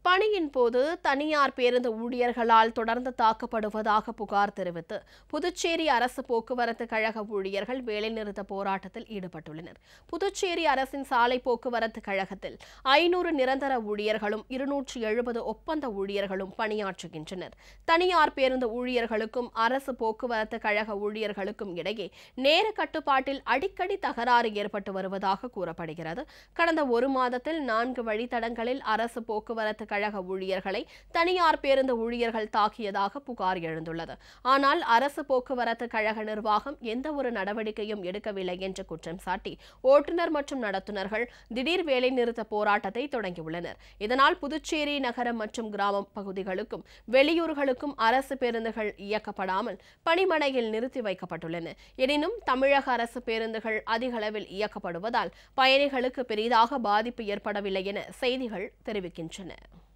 பணியின் போது தனியார் பேருந்து ஊழியர்களால் தொடர்ந்து தாக்கப்படுவதாக புகார் தெரிவித்து புதுச்சேரி அரசு போக்குவரத்து கழக ஊழியர்கள் வேலைநிறுத்த போராட்டத்தில் ஈடுபட்டுள்ளனர் புதுச்சேரி அரசின் சாலை போக்குவரத்து கழகத்தில் ஐநூறு நிரந்தர ஊழியர்களும் இருநூற்று எழுபது ஒப்பந்த ஊழியர்களும் பணியாற்றுகின்றனர் தனியார் பேருந்து ஊழியர்களுக்கும் அரசு போக்குவரத்து கழக ஊழியர்களுக்கும் இடையே நேர கட்டுப்பாட்டில் அடிக்கடி தகராறு ஏற்பட்டு வருவதாக கூறப்படுகிறது கடந்த ஒரு மாதத்தில் நான்கு வழித்தடங்களில் அரசு போக்குவரத்து கழக ஊழியர்களை தனியார் பேருந்து ஊழியர்கள் தாக்கியதாக புகார் எழுந்துள்ளது ஆனால் அரசு போக்குவரத்து கழக நிர்வாகம் எந்த ஒரு நடவடிக்கையும் எடுக்கவில்லை என்று குற்றம் சாட்டி ஓட்டுநர் மற்றும் நடத்துனர்கள் திடீர் வேலைநிறுத்த போராட்டத்தை தொடங்கியுள்ளனர் இதனால் புதுச்சேரி நகரம் மற்றும் கிராம பகுதிகளுக்கும் வெளியூர்களுக்கும் அரசு பேருந்துகள் இயக்கப்படாமல் பணிமனையில் நிறுத்தி வைக்கப்பட்டுள்ளன எனினும் தமிழக அரசு பேருந்துகள் அதிக அளவில் இயக்கப்படுவதால் பயணிகளுக்கு பெரிதாக பாதிப்பு ஏற்படவில்லை என செய்திகள் தெரிவிக்கின்றன